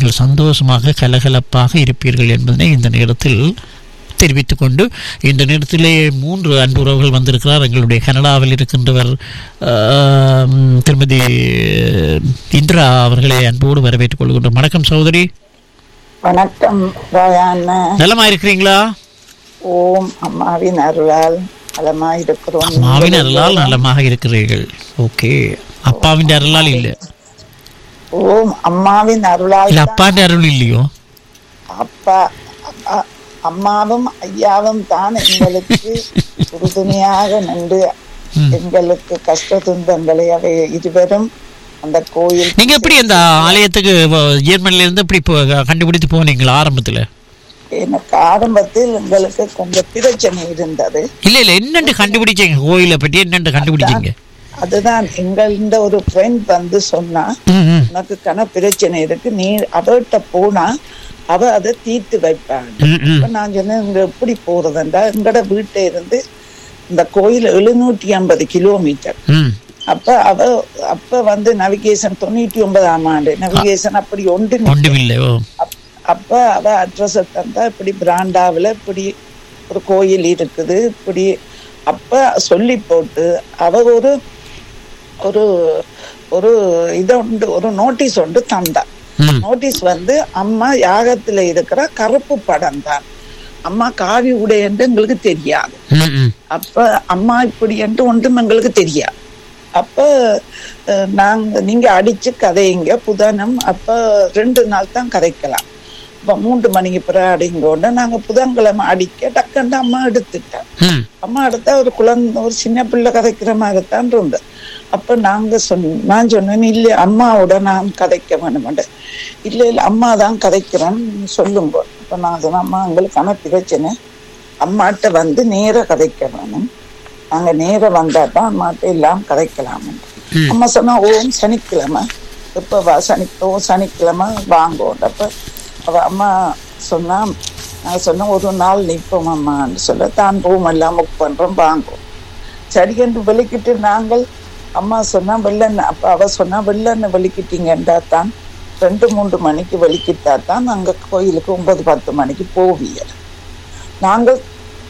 நீங்கள் சந்தோஷமாக கலகலப்பாக இருப்பீர்கள் என்பதனை இந்த நேரத்தில் தெரிவித்துக் கொண்டு இந்த நேரத்திலே மூன்று அன்புறவுகள் வந்திருக்கிறார் எங்களுடைய கனடாவில் இருக்கின்றவர் ஆம், திருமதி இந்திரா அவர்களை அன்போடு வரவேற்றுக் கொள்கின்றோம் வணக்கம் சகோதரி வணக்கம் ராயாண்ண நலமா இருக்கிறீங்களா ஓம் அம்மாவின் அருளால் நலமா இருக்கிறோம் அம்மாவின் அருளால் நலமாக இருக்கிறீர்கள் ஓகே அப்பாவின் அருளால் இல்லை ஓம் அம்மாவின் அருளால் இல்ல அப்பாண்ட அருள் இல்லையோ அப்பா அ- அம்மாவும் ஐயாவும் தான் எங்களுக்கு உறுதுணையாக நின்று ம். எங்களுக்கு கஷ்ட துன்பங்களை அவை இருவரும் அந்த கோயில் நீங்க எப்படி அந்த ஆலயத்துக்கு வ- ஜெர்மனில இருந்து எப்படி போ- கண்டுபிடித்து போனீங்களா ஆரம்பத்துல எனக்கு ஆரம்பத்தில் எங்களுக்கு கொஞ்சம் பிரச்சனை இருந்தது இல்ல இல்ல என்னண்டு கண்டுபிடிச்சீங்க கோயிலை பற்றி என்னண்டு கண்டுபிடிச்சீங்க அதுதான் எங்கள்ட ஒரு ஃப்ரெண்ட் வந்து சொன்னா ம், ம். உனக்கு கன பிரச்சனை இருக்கு நீ அவர்கிட்ட போனா அவ அதை தீர்த்து வைப்பாங்க ம், ம். அப்ப நான் சொன்னேன் இங்க எப்படி போறதுண்டா எங்கட வீட்டை இருந்து இந்த கோயில் எழுநூற்றி ஐம்பது கிலோமீட்டர் ம். அப்ப அவ அப்ப வந்து நவிகேசன் தொண்ணூற்றி ஒன்பதாம் ஆண்டு நவிகேசன் அப்படி ஒன்று ஒன்றுமில்லை ஓ அப்ப அவ அட்ரஸ் தந்தா இப்படி பிராண்டாவில் இப்படி ஒரு கோயில் இருக்குது இப்படி அப்ப சொல்லி போட்டு அவ ஒரு ஒரு ஒரு இதை உண்டு ஒரு நோட்டீஸ் ஒன்று தந்தா ம். நோட்டீஸ் வந்து அம்மா யாகத்துல இருக்கிற கருப்பு படம் தான் அம்மா காவி உடை என்று எங்களுக்கு தெரியாது ம், ம். அப்ப அம்மா இப்படி என்று ஒன்றும் எங்களுக்கு தெரியாது அப்ப அஹ், நாங்க நீங்க அடிச்சு கதையுங்க புதனம் அப்ப ரெண்டு நாள் தான் கதைக்கலாம் இப்ப மூன்று மணிக்கு பிறகு அடிங்கோண்டு நாங்க புதன்கிழமை அடிக்க டக்குன்னு அம்மா எடுத்துட்டேன் ம். அம்மா எடுத்தா ஒரு குழந்தை ஒரு சின்ன பிள்ளை கதைக்கிற மாதிரி தான் இருந்தது அப்ப நாங்க சொன்ன நான் சொன்னேன் இல்ல அம்மாவோட நான் கதைக்க வேணுமெண்டு இல்ல இல்ல அம்மா தான் கதைக்கிறேன்னு சொல்லுங்க அப்ப நான் சொன்னேன் அம்மா எங்களுக்கான பிரச்சனை அம்மாட்ட வந்து நேர கதைக்க வேணும் நாங்க நேர வந்தா தான் அம்மாட்ட எல்லாம் கதைக்கலாம் ம். அம்மா சொன்னா ஓம் சனிக்கிழமை இப்ப வா சனி ஓ சனிக்கிழமை வாங்கோண்டு அப்ப அவ அம்மா சொன்னா நான் சொன்னேன் ஒரு நாள் நிற்போம் அம்மான்னு சொல்ல தான் ரூம் எல்லாம் புக் பண்றோம் வாங்கும் சரி என்று வெளிக்கிட்டு நாங்கள் அம்மா சொன்னா வெள்ளன்னு அப்ப அவ சொன்னா வெள்ளன்னு வெளிக்கிட்டீங்கன்றா தான் ரெண்டு மூன்று மணிக்கு வெளிக்கிட்டா தான் நாங்க கோயிலுக்கு ஒன்பது பத்து மணிக்கு போவியல் நாங்கள்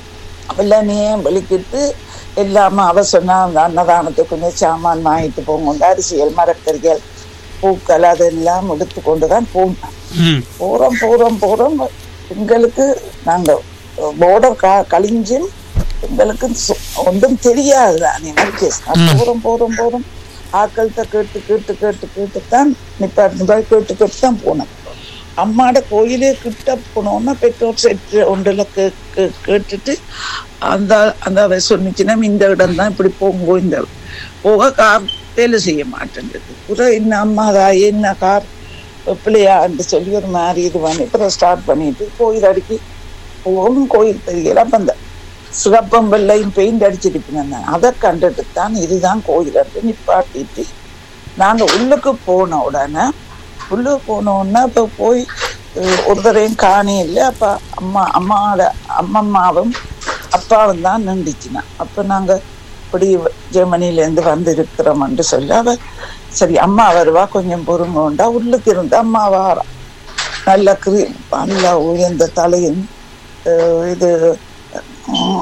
வெள்ளனையே வெளிக்கிட்டு எல்லாமே அவ சொன்னா அந்த அன்னதானத்துக்கு கொஞ்சம் சாமான் வாங்கிட்டு போங்க அரிசியல் மரக்கறிகள் பூக்கள் அதெல்லாம் எடுத்து கொண்டு தான் போனோம் ம். போறோம் போறோம் போறோம் எங்களுக்கு நாங்க போர்டர் கழிஞ்சும் எங்களுக்கு சு- ஒன்றும் தெரியாது தான் எனக்கு போறோம் போறோம் போறோம் ஆக்கள்கிட்ட கேட்டு கேட்டு கேட்டு கேட்டு தான் நிப்பாட்டு நிப்பாட்டு கேட்டு கேட்டு தான் போனோம் அம்மாட கோயிலே கிட்ட போனோம்னா பெட்ரோல் செட் ஒன்றில் கே கே- கேட்டுட்டு அந்த அந்த அவ சொன்னிச்சுன்னா இந்த இடம் தான் இப்படி போங்கோ இந்த போக கார் வேலை செய்ய மாட்டேங்குது புற என்ன அம்மாதா என்ன கார் பிள்ளையான்னு சொல்லி ஒரு மாதிரி இது பண்ணி அப்புறம் ஸ்டார்ட் பண்ணிட்டு கோயில் அடிக்கி போகணும் கோயில் தெரியல அப்ப அந்த சிவப்பம் வெள்ளையும் பெயிண்ட் அடிச்சிருப்பேன் அதை கண்டுட்டு தான் இதுதான் கோயில் என்று நிப்பாட்டிட்டு நாங்க உள்ளுக்கு போன உடனே உள்ளுக்கு போன உடனே இப்ப போய் அஹ், ஒரு தரையும் காணி இல்லை அப்ப அம்மா அம்மாவோட அம்மம்மாவும் அப்பாவும் தான் நின்றுச்சுனா அப்ப நாங்க இப்படி ஜெர்மனில இருந்து வந்து இருக்கிறோம்னு சொல்லி அவ சரி அம்மா வருவா கொஞ்சம் பொறுமை உண்டா உள்ளுக்கு இருந்து அம்மா வாரா நல்ல கிரி நல்ல உயர்ந்த தலையும் அஹ், இது உம்,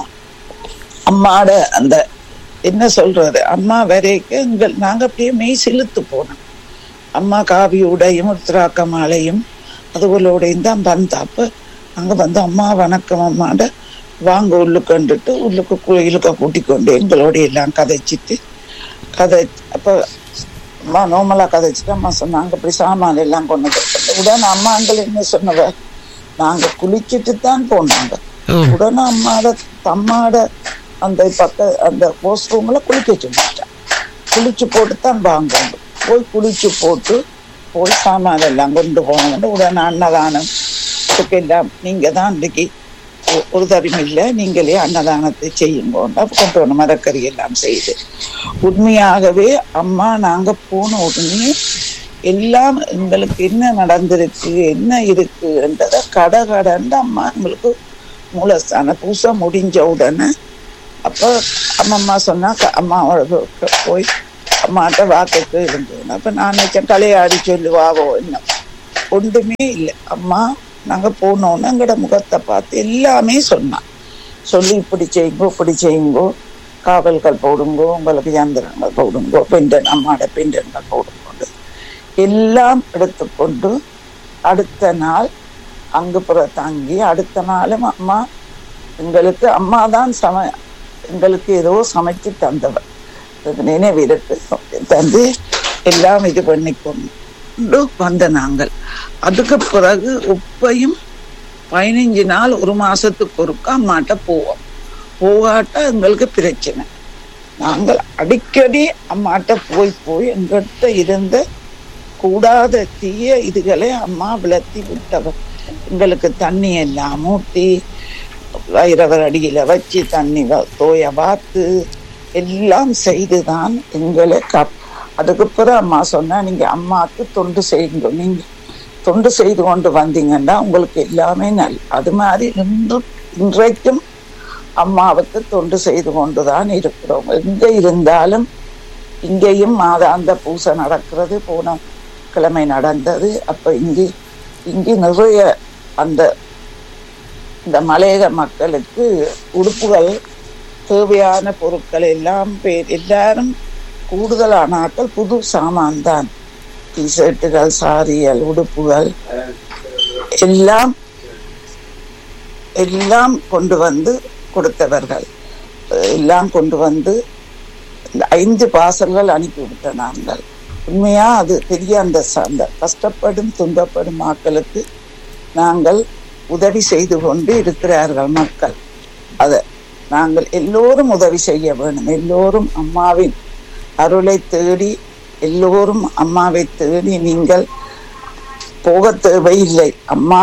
அம்மாட அந்த என்ன சொல்றது அம்மா வரைக்கும் எங்கள் நாங்க அப்படியே மெய் செலுத்து போனோம் அம்மா காவி உடையும் உத்திராக்க மாலையும் அதுகளோடையும் தான் வந்தா அப்ப அங்க வந்து அம்மா வணக்கம் அம்மாட வாங்க உள்ளுக்கண்டுட்டு உள்ளுக்கு கோயிலுக்கு கூட்டிக் கொண்டு எங்களோட எல்லாம் கதைச்சிட்டு கதை அப்ப அம்மா நோமலா கதைச்சிட்டு அம்மா சொன்னாங்க இப்படி சாமான் எல்லாம் கொண்டு வந்து உடனே அம்மாங்கள் என்ன சொன்னவ நாங்க குளிச்சிட்டு தான் போனாங்க ஓ உடனே அம்மாட அம்மாட அந்த பக்க அந்த போஸ்ட் ரூம்ல குளிக்க சொல்லிட்டேன் குளிச்சு போட்டு தான் வாங்கணும் போய் குளிச்சு போட்டு போய் சாமான் எல்லாம் கொண்டு போனோம் உடனே அன்னதானம் எல்லாம் நீங்க தான் இன்னைக்கு ஒ- ஒரு தரம் இல்லை நீங்களே அன்னதானத்தை செய்யுங்க அப்ப கொண்டு வரணும் மரக்கறி எல்லாம் செய்து உண்மையாகவே அம்மா நாங்க போன உடனே எல்லாம் எங்களுக்கு என்ன நடந்திருக்கு என்ன இருக்குன்றத கடை கடந்து அம்மா எங்களுக்கு மூலஸ்தான பூசை முடிஞ்ச உடனே அப்போ அம்மம்மா சொன்னா க- அம்மாவோட போ- போய் அம்மாட்ட வாக்குக்கு இருந்தது அப்ப நான் நினைச்சேன் தலையாடி சொல்லுவாவோ என்ன ஒன்றுமே இல்லை அம்மா நாங்க போனோன்னு எங்கட முகத்தை பார்த்து எல்லாமே சொன்னான் சொல்லி இப்படி செய்யுங்கோ இப்படி செய்யுங்கோ காவல்கள் போடுங்கோ உங்களுக்கு யந்திரங்கள் போடுங்கோ பெண்டன் அம்மாட பெண்டன்கள் போடுங்கோ எல்லாம் எடுத்துக்கொண்டு அடுத்த நாள் அங்கு புற தங்கி அடுத்த நாளும் அம்மா எங்களுக்கு அம்மா தான் சம எங்களுக்கு ஏதோ சமைச்சு தந்தவர் எனக்கு நினைவிருக்கு தந்து எல்லாம் இது பண்ணி கொண்டு வந்த நாங்கள் அதுக்கு பிறகு உப்பையும் பதினஞ்சு நாள் ஒரு மாசத்துக்கு ஒருக்கா அம்மாட்ட போவோம் போகாட்டா எங்களுக்கு பிரச்சனை நாங்கள் அடிக்கடி அம்மாட்ட போய் போய் எங்கிட்ட இருந்த கூடாத தீய இதுகளை அம்மா விளத்தி விட்டவர் எங்களுக்கு தண்ணி எல்லாம் ஊட்டி வைரவர் அடியில வச்சு தண்ணி வ- தோய வாத்து எல்லாம் செய்துதான் எங்களை காப் அதுக்கு பிறகு அம்மா சொன்னா நீங்க அம்மாவுக்கு தொண்டு செய்யுங்க நீங்க தொண்டு செய்து கொண்டு வந்தீங்கன்னா உங்களுக்கு எல்லாமே நல் அது மாதிரி இன்றும் இன்றைக்கும் அம்மாவுக்கு தொண்டு செய்து கொண்டுதான் இருக்கிறோம் எங்க இருந்தாலும் இங்கேயும் மாதாந்த பூசை நடக்கிறது போன கிழமை நடந்தது அப்ப இங்கே இங்கே நிறைய அந்த இந்த மலையக மக்களுக்கு உடுப்புகள் தேவையான பொருட்கள் எல்லாம் பேர் எல்லாரும் கூடுதலான ஆட்கள் புது சாமான் தான் டிஷர்ட்டுகள் சாரிகள் உடுப்புகள் எல்லாம் எல்லாம் கொண்டு வந்து கொடுத்தவர்கள் எல்லாம் கொண்டு வந்து இந்த ஐந்து பாசல்கள் அனுப்பிவிட்ட நாங்கள் உண்மையா அது பெரிய அந்த ச- அந்த கஷ்டப்படும் துன்பப்படும் மக்களுக்கு நாங்கள் உதவி செய்து கொண்டு இருக்கிறார்கள் மக்கள் அத நாங்கள் எல்லோரும் உதவி செய்ய வேண்டும் எல்லோரும் அம்மாவின் அருளை தேடி எல்லோரும் அம்மாவை தேடி நீங்கள் போக தேவையில்லை அம்மா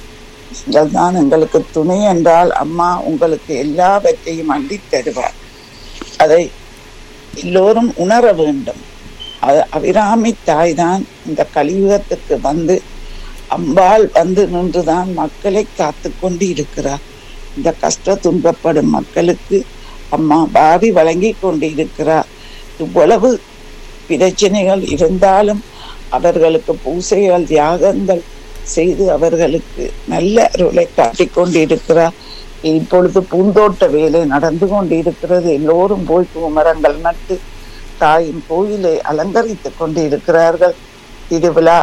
நீங்கள் தான் எங்களுக்கு துணை என்றால் அம்மா உங்களுக்கு எல்லாவற்றையும் அள்ளி தருவார் அதை எல்லோரும் உணர வேண்டும் அது அபிராமி தாய் தான் இந்த கலியுகத்துக்கு வந்து அம்பாள் வந்து நின்றுதான் மக்களை காத்து கொண்டு இருக்கிறார் இந்த கஷ்ட துன்பப்படும் மக்களுக்கு அம்மா பாவி வழங்கி கொண்டு இருக்கிறார் இவ்வளவு பிரச்சனைகள் இருந்தாலும் அவர்களுக்கு பூசைகள் தியாகங்கள் செய்து அவர்களுக்கு நல்ல அருளை காட்டிக் கொண்டிருக்கிறார் இப்பொழுது பூந்தோட்ட வேலை நடந்து கொண்டிருக்கிறது எல்லோரும் போய் பூமரங்கள் நட்டு தாயின் கோயிலை அலங்கரித்துக் கொண்டிருக்கிறார்கள் திருவிழா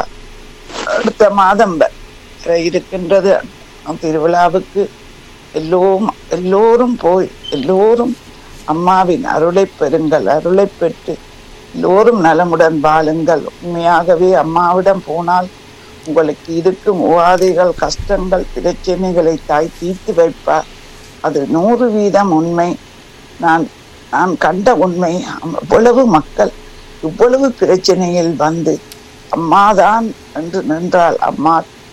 அடுத்த மாதம் வரை இருக்கின்றது திருவிழாவுக்கு எல்லோரும் எல்லோரும் போய் எல்லோரும் அம்மாவின் அருளை பெறுங்கள் அருளை பெற்று எல்லோரும் நலமுடன் வாழுங்கள் உண்மையாகவே அம்மாவிடம் போனால் உங்களுக்கு இருக்கும் உவாதைகள் கஷ்டங்கள் பிரச்சனைகளை தாய் தீர்த்து வைப்பார் அது நூறு வீதம் உண்மை நான் நான் கண்ட உண்மை இவ்வளவு மக்கள் இவ்வளவு பிரச்சனையில் வந்து அம்மாதான் என்று நின்றால் அம்மா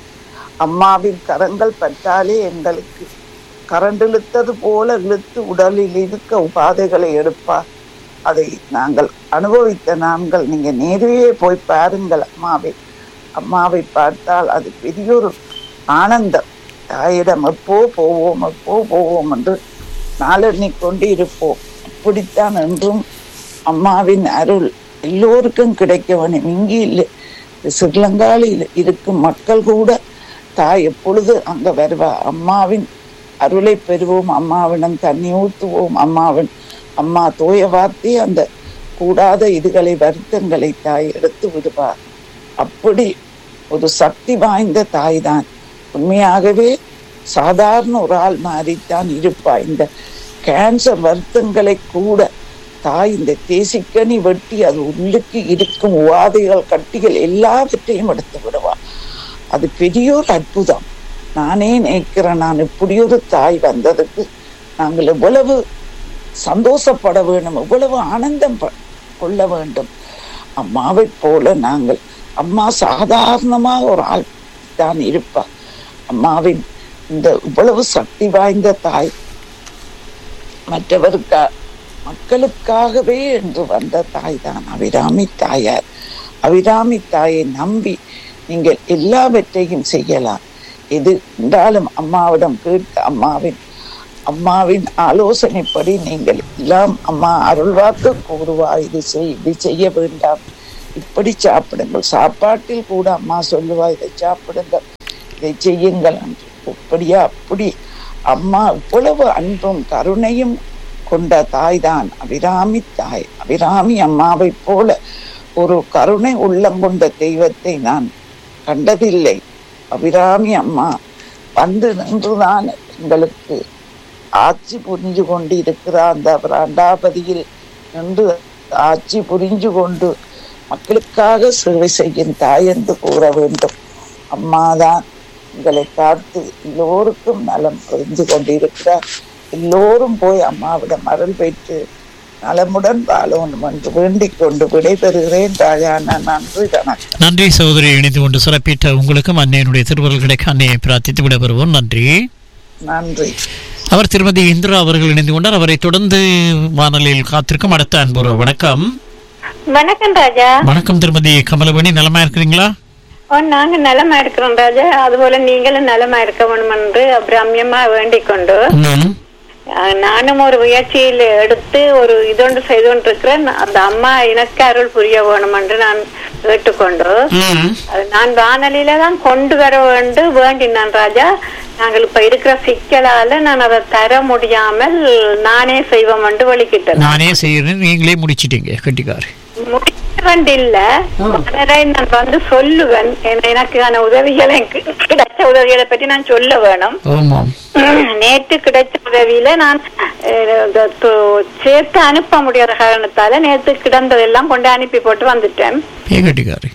அம்மாவின் கரங்கள் பட்டாலே எங்களுக்கு கரண்ட் இழுத்தது போல இழுத்து உடலில் இருக்க உபாதைகளை எடுப்பார் அதை நாங்கள் அனுபவித்த நாங்கள் நீங்க நேரையே போய் பாருங்கள் அம்மாவை அம்மாவை பார்த்தால் அது பெரிய ஒரு ஆனந்தம் தாயிடம் எப்போ போவோம் எப்போ போவோம் என்று நாளெண்ணி கொண்டு இருப்போம் அப்படித்தான் என்றும் அம்மாவின் அருள் எல்லோருக்கும் கிடைக்க வேண்டும் இங்கே இல்லை ஸ்ரீலங்காவில் இருக்கும் மக்கள் கூட தாய் எப்பொழுது அங்க வருவா அம்மாவின் அருளை பெறுவோம் அம்மாவிடம் தண்ணி ஊற்றுவோம் அம்மாவின் அம்மா தோய வார்த்தை அந்த கூடாத இதுகளை வருத்தங்களை தாய் எடுத்து விடுவார் அப்படி ஒரு சக்தி வாய்ந்த தாய் தான் உண்மையாகவே சாதாரண ஒரு ஆள் மாதிரித்தான் இருப்பா இந்த கேன்சர் வருத்தங்களை கூட தாய் இந்த தேசிக்கனி வெட்டி அது உள்ளுக்கு இருக்கும் உவாதைகள் கட்டிகள் எல்லாவற்றையும் எடுத்து விடுவா அது பெரிய ஒரு அற்புதம் நானே நினைக்கிறேன் நான் இப்படி ஒரு தாய் வந்ததுக்கு நாங்கள் எவ்வளவு சந்தோஷப்பட வேண்டும் எவ்வளவு ஆனந்தம் ப- கொள்ள வேண்டும் அம்மாவை போல நாங்கள் அம்மா சாதாரணமாக ஒரு ஆள் தான் இருப்பா அம்மாவின் இந்த இவ்வளவு சக்தி வாய்ந்த தாய் மற்றவருக்கா மக்களுக்காகவே என்று வந்த தாய் தான் அபிராமி தாயார் அபிராமி தாயை நம்பி நீங்கள் எல்லாவற்றையும் செய்யலாம் எது என்றாலும் அம்மாவிடம் கேட்டு அம்மாவின் அம்மாவின் ஆலோசனைப்படி நீங்கள் எல்லாம் அம்மா அருள்வாக்கு கூறுவா இது செய் இது செய்ய வேண்டாம் இப்படி சாப்பிடுங்கள் சாப்பாட்டில் கூட அம்மா சொல்லுவா இதை சாப்பிடுங்கள் இதை செய்யுங்கள் என்று அப்படியா அப்படி அம்மா இவ்வளவு அன்பும் கருணையும் கொண்ட தாய்தான் அபிராமி தாய் அபிராமி அம்மாவை போல ஒரு கருணை உள்ளம் கொண்ட தெய்வத்தை நான் கண்டதில்லை அபிராமி அம்மா வந்து நின்றுதான் எங்களுக்கு ஆட்சி புரிஞ்சு கொண்டு இருக்கிற அந்த பிராண்டாபதியில் நின்று ஆட்சி புரிஞ்சு கொண்டு மக்களுக்காக சேவை செய்யும் தாய் என்று கூற வேண்டும் அம்மாதான் எங்களை காத்து எல்லோருக்கும் நலம் புரிந்து கொண்டிருக்கிறார் எல்லோரும் போய் அம்மாவிடம் அருள் பெற்று நலமுடன் வாழணும் என்று வேண்டிக் கொண்டு விடைபெறுகிறேன் ராஜாண்ணா நன்றி வணக்கம் நன்றி சகோதரி இணைந்து கொண்டு சிறப்பித்த உங்களுக்கும் அன்னையனுடைய திருவருள் கிடைக்க அன்னையை பிரார்த்தித்து விடைபெறுவோம் நன்றி நன்றி அவர் திருமதி இந்திரா அவர்கள் இணைந்து கொண்டார் அவரை தொடர்ந்து வானொலியில் காத்திருக்கும் அடுத்த அன்புற வணக்கம் வணக்கம் ராஜா வணக்கம் திருமதி கமலவணி நலமா இருக்கிறீங்களா ஓ நாங்க நலமா இருக்கிறோம் ராஜா அதுபோல நீங்களும் நலமா இருக்க வேணும் என்று பிரம்யமா வேண்டிக் கொண்டு ம். அஹ், நானும் ஒரு முயற்சியில் எடுத்து ஒரு இதொன்று செய்து கொண்டிருக்கிறேன் அந்த அம்மா எனக்கு அருள் புரிய வேணும் என்று நான் கேட்டுக்கொண்டு ம். அது நான் வானொலியில தான் கொண்டு வர வேண்டும் வேண்டினான் ராஜா நாங்கள் இப்ப இருக்கிற சிக்கலால நான் அதை தர முடியாமல் நானே செய்வோம் என்று வலிக்கிட்டேன் நானே செய்யறேன் நீங்களே முடிச்சிட்டீங்க கட்டிக்காரு முடிக்க வேண்டியில்ல பலரை நான் வந்து சொல்லுவேன் என- எனக்கான உதவிகளை எனக்கு கிடைச்ச உதவிகளை பற்றி நான் சொல்ல வேணும் ஆமாம் நேற்று கிடைச்ச உதவியில நான் அஹ், இந்த து- சேர்த்து அனுப்ப முடியாத காரணத்தால நேற்று கிடந்ததெல்லாம் கொண்டு அனுப்பி போட்டு வந்துட்டேன் ஏ கட்டிக்காரு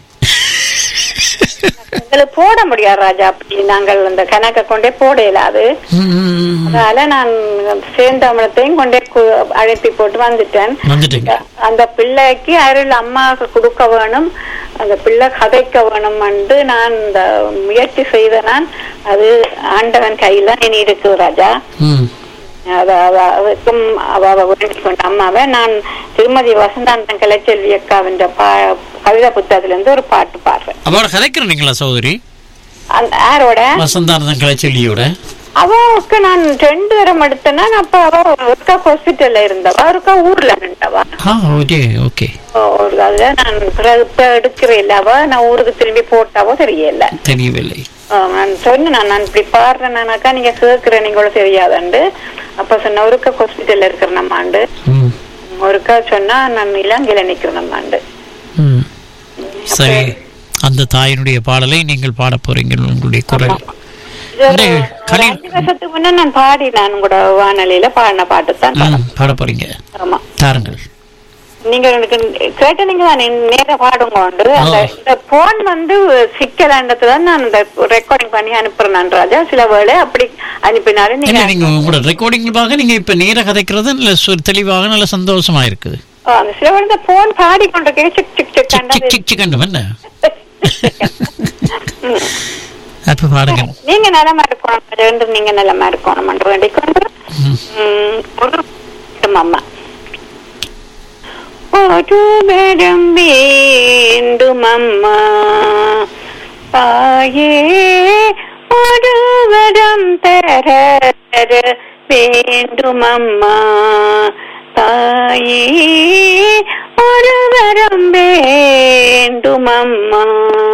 எங்களுக்கு போட முடியாது ராஜா அப்படி நாங்கள் அந்த கணக்கை கொண்டே போட இயலாது ம். அதனால நான் சேர்ந்தவளத்தையும் கொண்டே கு- அனுப்பி போட்டு வந்துட்டேன் வந்துட்டீங்க அந்த பிள்ளைக்கு அருள் அம்மாவுக்கு கொடுக்க வேணும் அந்த பிள்ளை கதைக்க வேணும் என்று நான் இந்த முயற்சி செய்த நான் அது ஆண்டவன் கையில இனி இருக்கு ராஜா ம். அத- அத- அதுக்கும் அவ அவ வேண்டிக் கொண்ட அம்மாவை நான் திருமதி வசந்தாந்தன் கலைச்செல்வி அக்காவின் பா- கவிதா புத்தகத்துல இருந்து ஒரு பாட்டு பாடுறேன் அவரோட கதைக்கிறீங்களா சகோதரி அந்த யாரோட வசந்தானந்தன் கலைச்செல்லியோட அவளுக்கு நான் ரெண்டு தரம் எடுத்தேன்னா அப்ப அவ ஒருக்கா ஹாஸ்பிட்டல்ல இருந்தவா ஒருக்கா ஊர்ல நின்றவா ஆ ஓகே ஓகே ஒரு அதுல நான் பிறகு இப்ப எடுக்கிறேன் அவ நான் ஊருக்கு திரும்பி போட்டாவோ தெரியல தெரியவில்லை ஆ, நான் சொன்னேன் நான் நான் இப்படி பாடுறேன்னாக்கா நீங்க கேட்கிற நீங்கள தெரியாதாண்டு அப்ப சொன்ன ஒருக்கா ஹாஸ்பிட்டல்ல இருக்கிற நம்மாண்டு ம். ஒருக்கா சொன்னா நான் இலங்கையில நிக்கிற நம்மாண்டு ம். சரி அந்த தாயினுடைய பாடலை நீங்கள் பாட போறீங்க உங்களுடைய குரல் இது ஒரு- அடே, ஒரு கலி- அஞ்சு வருஷத்துக்கு முன்ன நான் பாடி நான் கூட வானொலியில பாடின பாட்டு தான் ம், பாட போறீங்க ஆமா தாருங்கள் நீங்க எனக்கு கேட்ட நீங்க தான் நேர பாடுங்க உண்டு அந்த ஆ. இந்த போன் வந்து சிக்கலாண்டத்துல நான் இந்த ரெக்கார்டிங் பண்ணி அனுப்புறேன் நான் ராஜா சில வேளை அப்படி அனுப்பினாலும் இல்ல நீங்க நீங்க உங்களோட ரெக்கார்டிங் பார்க்க நீங்க இப்ப நேர கதைக்கிறது நல்ல சு- தெளிவாக நல்ல சந்தோஷமா இருக்குது ஆ, அந்த சில வேளை இந்த போன் பாடி கொண்டிருக்கே சிக் சிக் சிக் சிக் சிக் சிக் சிக்கண்டும் என்ன அப்ப பாடுங்க நீங்க நலமா இருக்கணும் ரெண்டு நீங்க நலமா இருக்கணும் என்று வேண்டிக் கொண்டு ம். ம், ஒரு வேண்டும் அம்மா ஒரு வரம் வேண்டும் அம்மா தாயே ஒரு வரம் தர வேண்டும் அம்மா தாயே ஒரு வரம் வேண்டும் அம்மா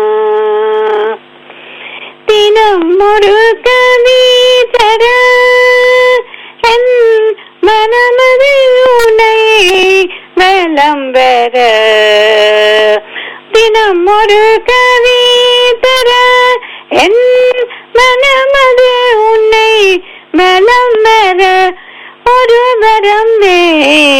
தினம் ஒரு கவி தர என் மனமது உனை வலம் வர தினம் ஒரு கவி தர என் மனமது உன்னை வலம் வர ஒரு வரம் வே